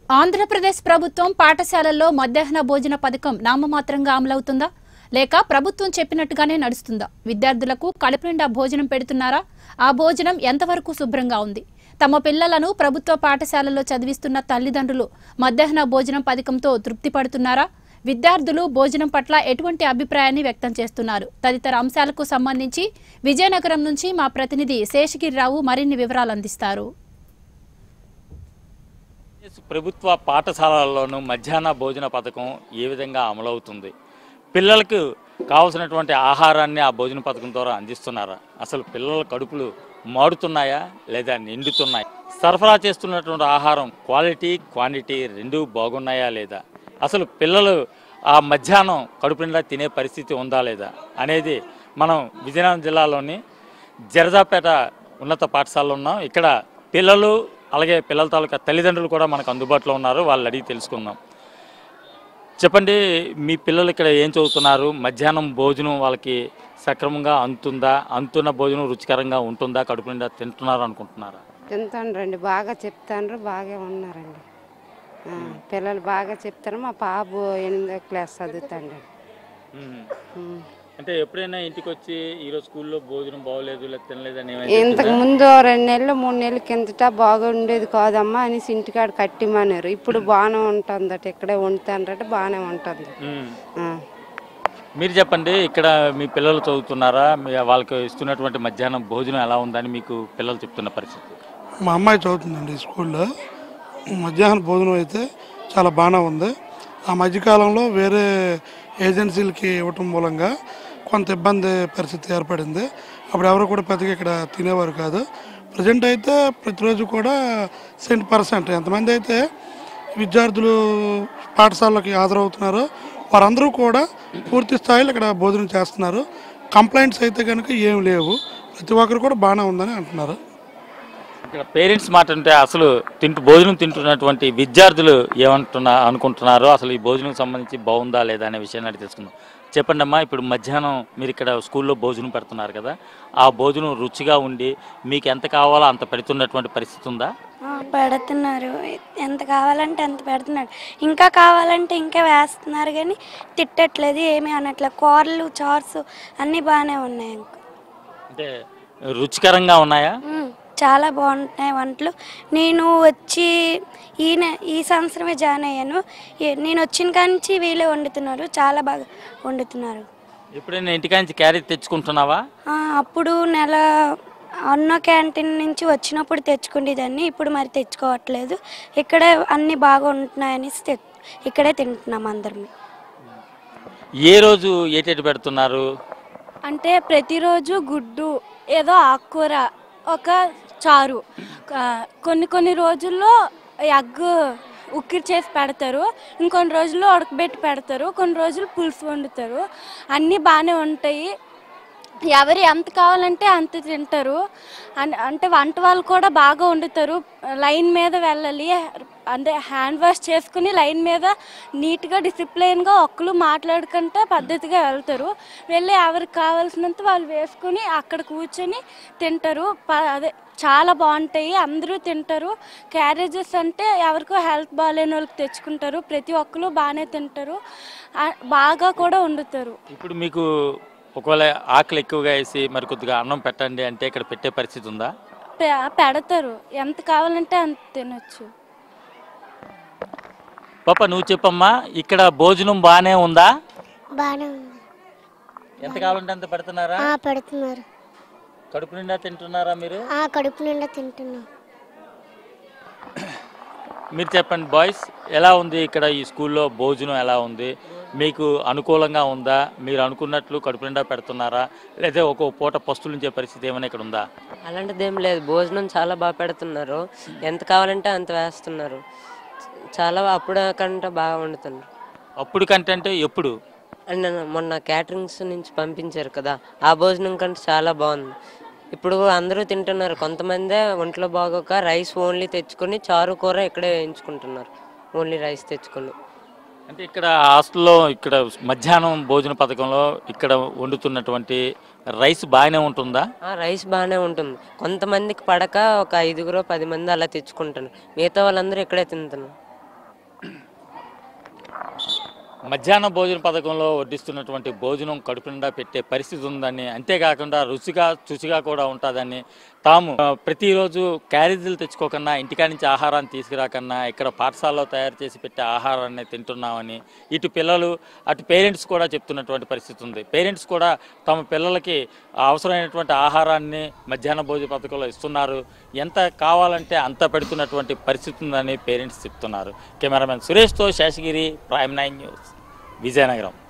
ఆంధ్రప్రదేశ్ ప్రభుత్వం పాఠశాలల్లో మధ్యాహ్న భోజన పథకం నామమాత్రంగా అమలవుతుందా లేక ప్రభుత్వం చెప్పినట్టుగానే నడుస్తుందా విద్యార్థులకు కడుపు నిండా భోజనం పెడుతున్నారా ఆ భోజనం ఎంతవరకు శుభ్రంగా ఉంది తమ పిల్లలను ప్రభుత్వ పాఠశాలల్లో చదివిస్తున్న తల్లిదండ్రులు మధ్యాహ్న భోజనం పథకంతో తృప్తి పడుతున్నారా విద్యార్థులు భోజనం పట్ల ఎటువంటి అభిప్రాయాన్ని వ్యక్తం చేస్తున్నారు తదితర అంశాలకు సంబంధించి విజయనగరం నుంచి మా ప్రతినిధి శేషగిరిరావు మరిన్ని వివరాలు అందిస్తారు ఆంధ్రప్రదేశ్ ప్రభుత్వ పాఠశాలల్లోనూ మధ్యాహ్న భోజన పథకం ఏ విధంగా అమలవుతుంది పిల్లలకు కావలసినటువంటి ఆహారాన్ని ఆ భోజన పథకం ద్వారా అందిస్తున్నారా అసలు పిల్లల కడుపులు మాడుతున్నాయా లేదా నిండుతున్నాయా సరఫరా చేస్తున్నటువంటి ఆహారం క్వాలిటీ క్వాంటిటీ రెండూ బాగున్నాయా లేదా అసలు పిల్లలు ఆ మధ్యాహ్నం కడుపు నిండా తినే పరిస్థితి ఉందా లేదా అనేది మనం విజయనగరం జిల్లాలోని జరజాపేట ఉన్నత పాఠశాలలో ఉన్నాం ఇక్కడ పిల్లలు అలాగే పిల్లల తాలూకా తల్లిదండ్రులు కూడా మనకు అందుబాటులో ఉన్నారు వాళ్ళు అడిగి తెలుసుకుందాం చెప్పండి మీ పిల్లలు ఇక్కడ ఏం చదువుతున్నారు మధ్యాహ్నం భోజనం వాళ్ళకి సక్రమంగా అందుతుందా అందుతున్న భోజనం రుచికరంగా ఉంటుందా కడుపు నిండా తింటున్నారు అనుకుంటున్నారా తింటాండ్రండి బాగా చెప్తాండ్రు బాగా ఉన్నారండి ఆ, పిల్లలు బాగా చెప్తారు మా బాబు ఎనిమిదో క్లాస్ చదువుతాండి ఉమ్. అంటే ఎప్పుడైనా ఇంటికి వచ్చి ఈరోజు స్కూల్లో భోజనం బాగోలేదు లేదా తినలేదని ఏమైనా ఇంతకు ముందు రెండు నెలలు మూడు నెలల కిందట బాగుండేది కాదమ్మా అనేసి ఇంటికాడ కట్టిమన్నారు ఇప్పుడు బాగానే ఉంటుందట ఇక్కడే వండుతాండ్రట బాగానే ఉంటుంది ఉమ్. ఆ. మీరు చెప్పండి ఇక్కడ మీ పిల్లలు చదువుతున్నారా మీ వాళ్ళకి ఇస్తున్నటువంటి మధ్యాహ్నం భోజనం ఎలా ఉందని మీకు పిల్లలు చెప్తున్న పరిస్థితి మా అమ్మాయి చదువుతుందండి ఈ స్కూల్లో మధ్యాహ్న భోజనం అయితే చాలా బాగానే ఉంది ఆ మధ్యకాలంలో వేరే ఏజెన్సీలకి ఇవ్వటం మూలంగా కొంత ఇబ్బంది పరిస్థితి ఏర్పడింది అప్పుడు ఎవరు కూడా పెద్దగా ఇక్కడ తినేవారు కాదు ప్రజెంట్ అయితే ప్రతిరోజు కూడా సెంట్ పర్సెంట్ ఎంతమంది అయితే విద్యార్థులు పాఠశాలకి హాజరవుతున్నారో వారందరూ కూడా పూర్తి స్థాయిలో ఇక్కడ భోజనం చేస్తున్నారు కంప్లైంట్స్ అయితే కనుక ఏం లేవు ప్రతి ఒక్కరు కూడా బాగానే ఉందని అంటున్నారు ఇక్కడ పేరెంట్స్ మాట అంటే అసలు తింటూ భోజనం తింటున్నటువంటి విద్యార్థులు ఏమంటున్నా అనుకుంటున్నారు అసలు ఈ భోజనం సంబంధించి బాగుందా లేదా అనే విషయాన్ని అడిగి తెలుసుకుందాం చెప్పండి అమ్మా ఇప్పుడు మధ్యాహ్నం మీరు ఇక్కడ స్కూల్లో భోజనం పెడుతున్నారు కదా ఆ భోజనం రుచిగా ఉండి మీకు ఎంత కావాలో అంత పెడుతున్నటువంటి పరిస్థితి ఉందా ఆ, పెడుతున్నారు ఎంత కావాలంటే అంత పెడుతున్నారు ఇంకా కావాలంటే ఇంకా వేస్తున్నారు కానీ తిట్టట్లేదు ఏమీ అనట్లేదు కూరలు చార్స్ అన్నీ బాగానే ఉన్నాయి ఇంకా అంటే రుచికరంగా ఉన్నాయా మ్మ్. చాలా బాగుంటున్నాయి వంటలు నేను వచ్చి ఈ నె- ఈ సంవత్సరమే జాయిన్ అయ్యాను ఏ- నేను వచ్చిన కాంచి వీళ్ళే వండుతున్నారు చాలా బాగా వండుతున్నారు ఎప్పుడైనా ఇంటికాంచి క్యారీ తెచ్చుకుంటున్నావా ఆ, అప్పుడు నెల అన్న క్యాంటీన్ నుంచి వచ్చినప్పుడు తెచ్చుకునేదాన్ని ఇప్పుడు మరి తెచ్చుకోవట్లేదు ఇక్కడే అన్నీ బాగా ఉంటున్నాయనేసి తె ఇక్కడే తింటున్నాం అందరం ఏ రోజు ఏటేటి పెడుతున్నారు అంటే ప్రతిరోజు గుడ్డు ఏదో ఆకుకూర ఒక చారు ఆ, కొన్ని కొన్ని రోజుల్లో ఎగ్ ఉక్కిరి చేసి పెడతారు ఇంకొన్ని రోజుల్లో ఉడకబెట్టి పెడతారు కొన్ని రోజులు పులుసు వండుతారు అన్నీ బాగానే ఉంటాయి ఎవరు ఎంత కావాలంటే అంత తింటారు అన్- అంటే వంట వాళ్ళు కూడా బాగా వండుతారు లైన్ మీద వెళ్ళాలి అంటే హ్యాండ్ వాష్ చేసుకుని లైన్ మీద నీట్గా డిసిప్లైన్గా ఒక్కరు మాట్లాడుకుంటే పద్ధతిగా వెళ్తారు వెళ్ళి ఎవరికి కావాల్సినంత వాళ్ళు వేసుకుని అక్కడ కూర్చొని తింటారు ప- అదే చాలా బాగుంటాయి అందరూ తింటారు క్యారేజెస్ అంటే ఎవరికో హెల్త్ బాగాలేని వాళ్ళకి తెచ్చుకుంటారు ప్రతి ఒక్కరు బాగానే తింటారు ఆ, బాగా కూడా వండుతారు ఇప్పుడు మీకు ఒకవేళ ఆకలి ఎక్కువగా వేసి మరి కొద్దిగా అన్నం పెట్టండి అంటే ఇక్కడ పెట్టే పరిస్థితి ఉందా పె- పెడతారు ఎంత కావాలంటే అంత తినొచ్చు పాప నువ్వు చెప్పమ్మా ఇక్కడ భోజనం బాగానే ఉందా బాగానే ఉంది ఎంత కావాలంటే అంత పెడుతున్నారా ఆ, పెడుతున్నారు కడుపు నిండా తింటున్నారా మీరు ఆ కడుపు నిండా తింటున్నాం మీరు చెప్పండి బాయ్స్ ఎలా ఉంది ఇక్కడ ఈ స్కూల్లో భోజనం ఎలా ఉంది మీకు అనుకూలంగా ఉందా మీరు అనుకున్నట్లు కడుపు నిండా పెడుతున్నారా లేదా ఒక్కో పూట పస్తులు ఉంచే పరిస్థితి ఏమైనా ఇక్కడ ఉందా అలాంటిది ఏం లేదు భోజనం చాలా బాగా పెడుతున్నారు ఎంత కావాలంటే అంత వేస్తున్నారు చాలా అప్పుడు కంటే బాగా వండుతున్నారు అప్పుడు కంటే అంటే ఎప్పుడు అండ్ నన్ను మొన్న క్యాటరింగ్స్ నుంచి పంపించారు కదా ఆ భోజనం కంటే చాలా బాగుంది ఇప్పుడు అందరూ తింటున్నారు కొంతమందే ఒంట్లో బాగోక రైస్ ఓన్లీ తెచ్చుకొని చారు కూర ఇక్కడే వేయించుకుంటున్నారు ఓన్లీ రైస్ తెచ్చుకొని అంటే ఇక్కడ హాస్టల్లో ఇక్కడ మధ్యాహ్నం భోజన పథకంలో ఇక్కడ వండుతున్నటువంటి రైస్ బాగానే ఉంటుందా ఆ రైస్ బాగానే ఉంటుంది కొంతమందికి పడక ఒక ఐదుగురు పది మంది అలా తెచ్చుకుంటున్నారు మిగతా వాళ్ళందరూ ఇక్కడే తింటున్నారు మధ్యాహ్న భోజన పథకంలో వడ్డిస్తున్నటువంటి భోజనం కడుపు నిండా పెట్టే పరిస్థితి ఉందని అంతేకాకుండా రుచిగా రుచిగా కూడా ఉంటుందని తాము ఆ, ప్రతిరోజు క్యారేజీలు తెచ్చుకోకన్నా ఇంటికాడ నుంచి ఆహారాన్ని తీసుకురాకన్నా ఇక్కడ పాఠశాలలో తయారు చేసి పెట్టే ఆహారాన్ని తింటున్నామని ఇటు పిల్లలు అటు పేరెంట్స్ కూడా చెప్తున్నటువంటి పరిస్థితి ఉంది పేరెంట్స్ కూడా తమ పిల్లలకి అవసరమైనటువంటి ఆహారాన్ని మధ్యాహ్న భోజన పథకంలో ఇస్తున్నారు ఎంత కావాలంటే అంత పెడుతున్నటువంటి పరిస్థితి ఉందని పేరెంట్స్ చెప్తున్నారు కెమెరామెన్ సురేష్తో Seshagiri prime nine news Vizianagaram